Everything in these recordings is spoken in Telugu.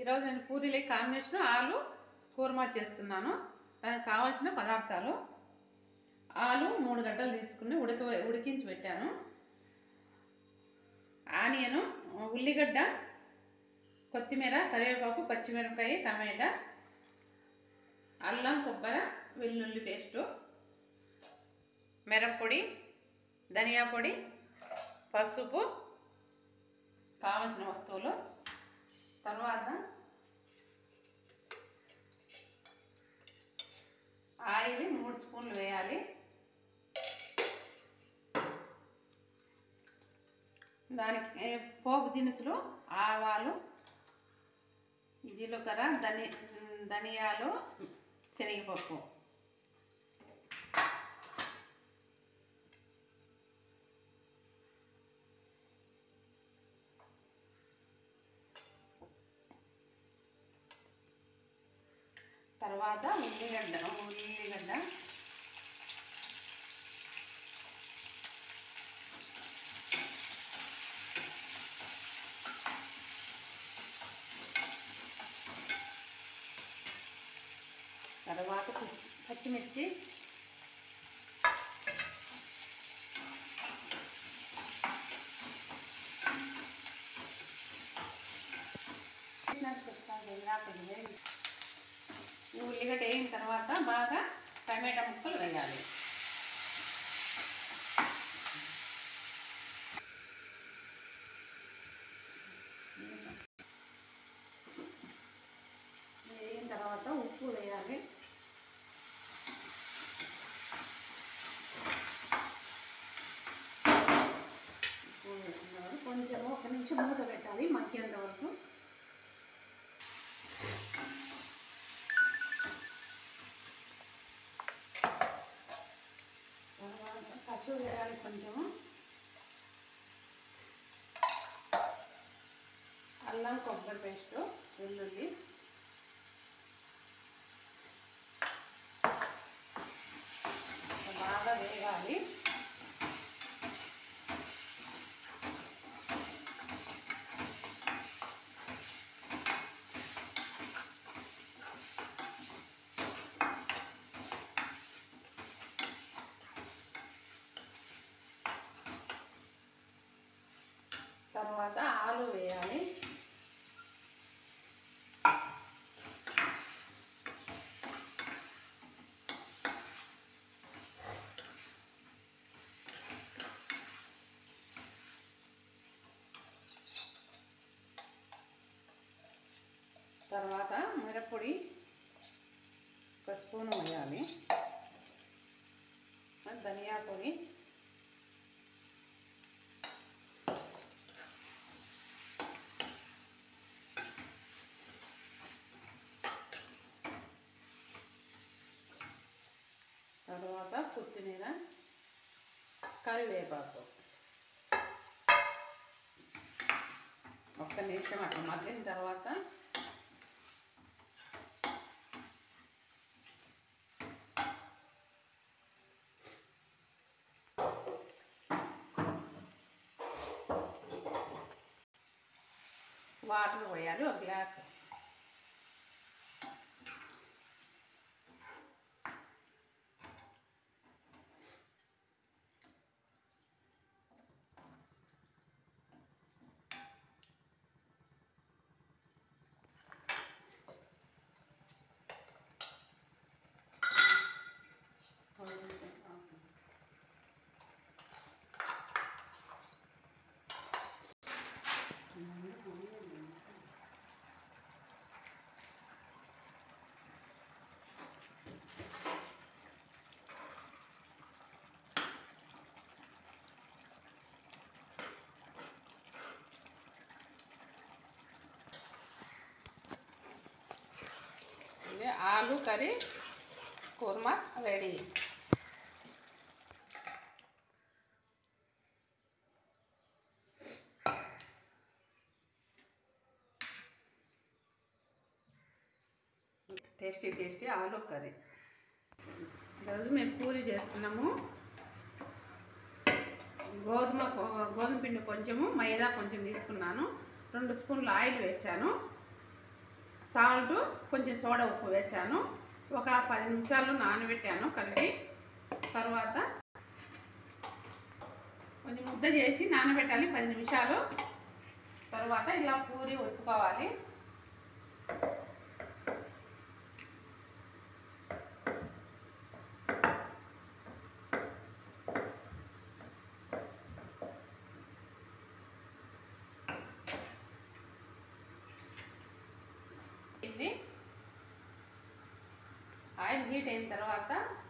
ఈరోజు నేను పూరీలకి కాంబినేషన్ ఆలు కూర్మా చేస్తున్నాను దానికి కావాల్సిన పదార్థాలు ఆలు మూడు గడ్డలు తీసుకుని ఉడక ఉడికించి పెట్టాను ఆనియను ఉల్లిగడ్డ కొత్తిమీర కరివేపాకు పచ్చిమిరపకాయ టమాటా అల్లం కొబ్బరి వెల్లుల్లి పేస్టు మిరప్పొడి ధనియా పొడి పసుపు కావలసిన వస్తువులు తర్వాత ఆయిల్ మూడు స్పూన్లు వేయాలి దానికి ఏ, పోపు దినుసులు ఆవాలు జీలకర్ర ధని ధనియాలు శనగపప్పు తర్వాత ఉల్లిగడ్డ ఉల్లిగడ్డ తర్వాత పు- పచ్చిమిర్చి ఈ ఉల్లిగడ్డ వేగిన తర్వాత బాగా టమాటా ముక్కలు వేయాలి వేగిన తర్వాత ఉప్పు వేయాలి ఉప్పు వేసిన తర్వాత కొంచెం ఒక నిమిషం మూత పెట్టాలి మగ్గేంత వరకు తర్వాత పసుపు వేయాలి కొంచెము అల్లం కొబ్బరి పేస్టు వెల్లుల్లి బాగా వేగాలి తర్వాత ఆలు వేయాలి తర్వాత మిరప్పొడి ఒక స్పూను వేయాలి ధనియా పొడి తర్వాత కొత్తిమీర కరివేపాకు ఒక్క నిమిషం అట్లా మగ్గిన తర్వాత వాటర్ పోయాలి ఒక గ్లాస్ ఇది aloo curry kurma ready tasty tasty aloo curry ఈరోజు మేము పూరి చేస్తున్నాము గోధుమ కొ- గోధుమ పిండి కొంచెము మైదా కొంచెం తీసుకున్నాను రెండు స్పూన్లు ఆయిల్ వేసాను సాల్ట్ కొంచెం సోడా ఉప్పు వేసాను ఒక పది నిమిషాలు నానబెట్టాను కలిపి తర్వాత కొంచెం ముద్ద చేసి నానబెట్టాలి పది నిమిషాలు తర్వాత ఇలా పూరి ఒత్తుకోవాలి ఇది ఆయిల్ హీట్ అయిన తర్వాత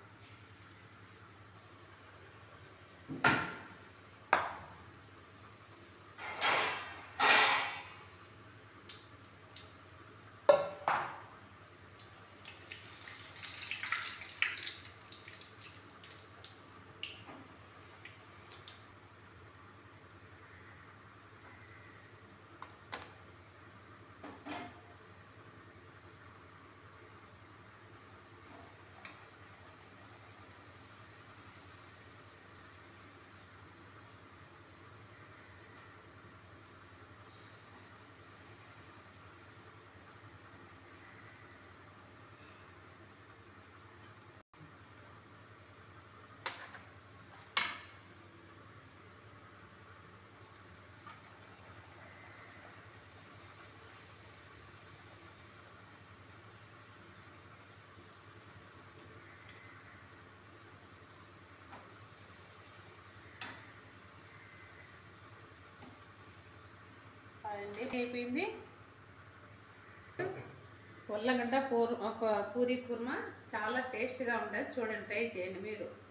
అండి అయిపోయింది ఉల్లగడ్డ పూర్ ఒక పూరి కుర్మా చాలా టేస్ట్గా ఉంటుంది చూడండి ట్రై చేయండి మీరు